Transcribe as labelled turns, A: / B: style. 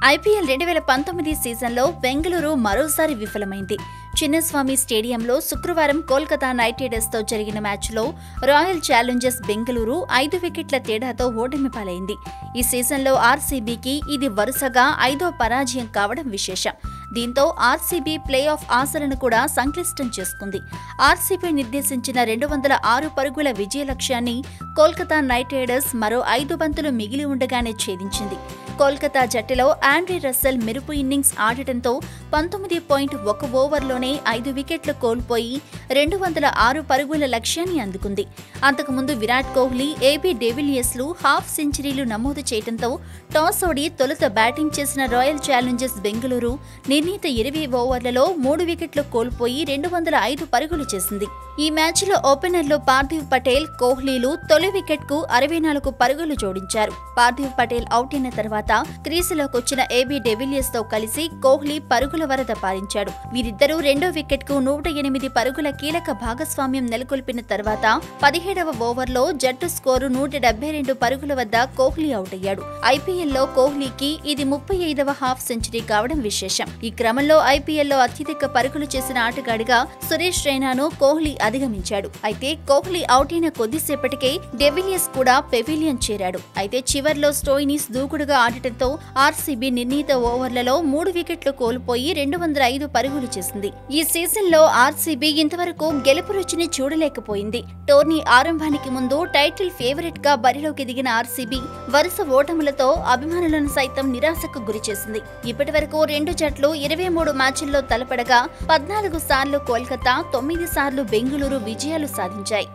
A: IPL రెండు వేల పంతొమ్మిది సీజన్లో బెంగళూరు మరోసారి విఫలమైంది చిన్నస్వామి స్టేడియంలో శుక్రవారం కోల్కతా నైట్ రైడర్స్తో జరిగిన మ్యాచ్లో రాయల్ ఛాలెంజర్స్ బెంగళూరు ఐదు వికెట్ల తేడాతో ఓటమి పాలైంది ఈ సీజన్లో ఆర్సీబీకి ఇది వరుసగా ఐదో పరాజయం కావడం విశేషం దీంతో ఆర్సీబీ ప్లే ఆఫ్ ఆశలను కూడా సంక్లిష్టం చేసుకుంది ఆర్సీబీ నిర్దేశించిన రెండు వందల ఆరు పరుగుల విజయ లక్ష్యాన్ని కోల్కతా నైట్ రైడర్స్ మరో ఐదు బంతులు మిగిలి ఉండగానే ఛేదించింది కోల్కతా జట్టులో ఆండ్రీ రస్సెల్ మెరుపు ఇన్నింగ్స్ ఆడటంతో పంతొమ్మిది పాయింట్ ఒక ఓవర్లోనే ఐదు వికెట్లు కోల్పోయి రెండు వందల ఆరు పరుగుల లక్ష్యాన్ని అందుకుంది అంతకుముందు విరాట్ కోహ్లీ ఏబీ డెవిలియర్స్లు హాఫ్ సెంచరీలు నమోదు చేయడంతో టాస్ ఓడి తొలుత బ్యాటింగ్ చేసిన రాయల్ ఛాలెంజర్స్ బెంగళూరు నిర్ణీత ఇరవై ఓవర్లలో మూడు వికెట్లు కోల్పోయి రెండు వందల ఐదు పరుగులు చేసింది ఈ మ్యాచ్లో ఓపెనర్లు పార్థివ్ పటేల్ కోహ్లీలు తొలి వికెట్కు అరవై నాలుగు పరుగులు జోడించారు పార్థివ్ పటేల్ అవుట్ అయిన తర్వాత క్రీజులోకి వచ్చిన ఏబీ డెవిలియర్స్ తో కలిసి కోహ్లీ పరుగుల వరద పారించాడు వీరిద్దరూ రెండో వికెట్కు నూట ఎనిమిది పరుగుల కీలక భాగస్వామ్యం నెలకొల్పిన తర్వాత పదిహేడవ ఓవర్లో జట్టు స్కోరు నూట డెబ్బై రెండు పరుగుల వద్ద కోహ్లీ అవుట్ అయ్యాడు ఐపీఎల్లో కోహ్లీకి ఇది ముప్పై ఐదవ హాఫ్ సెంచరీ కావడం విశేషం ఈ క్రమంలో ఐపీఎల్లో అత్యధిక పరుగులు చేసిన ఆటగాడిగా సురేష్ రైనాను కోహ్లీ అధిగమించాడు అయితే కోహ్లీ అవుట్ అయిన కొద్దిసేపటికే డెవిలియర్స్ కూడా పెవిలియన్ చేరాడు అయితే చివర్లో స్టోయినిస్ దూకుడుగా ఆడటంతో ఆర్సీబీ నిర్ణీత ఓవర్లలో మూడు వికెట్లు కోల్పోయి రెండు వందల ఐదు పరుగులు చేసింది ఈ సీజన్లో ఆర్సీబీ ఇంతవరకు గెలుపు రుచిని చూడలేకపోయింది టోర్నీ ఆరంభానికి ముందు టైటిల్ ఫేవరెట్ గా బరిలోకి దిగిన ఆర్సీబీ వరుస ఓటములతో అభిమానులను సైతం నిరాశకు గురిచేసింది ఇప్పటి వరకు రెండు జట్లు ఇరవై మూడు మ్యాచ్ల్లో తలపడగా పద్నాలుగు సార్లు కోల్కతా తొమ్మిది సార్లు బెంగళూరు విజయాలు సాధించాయి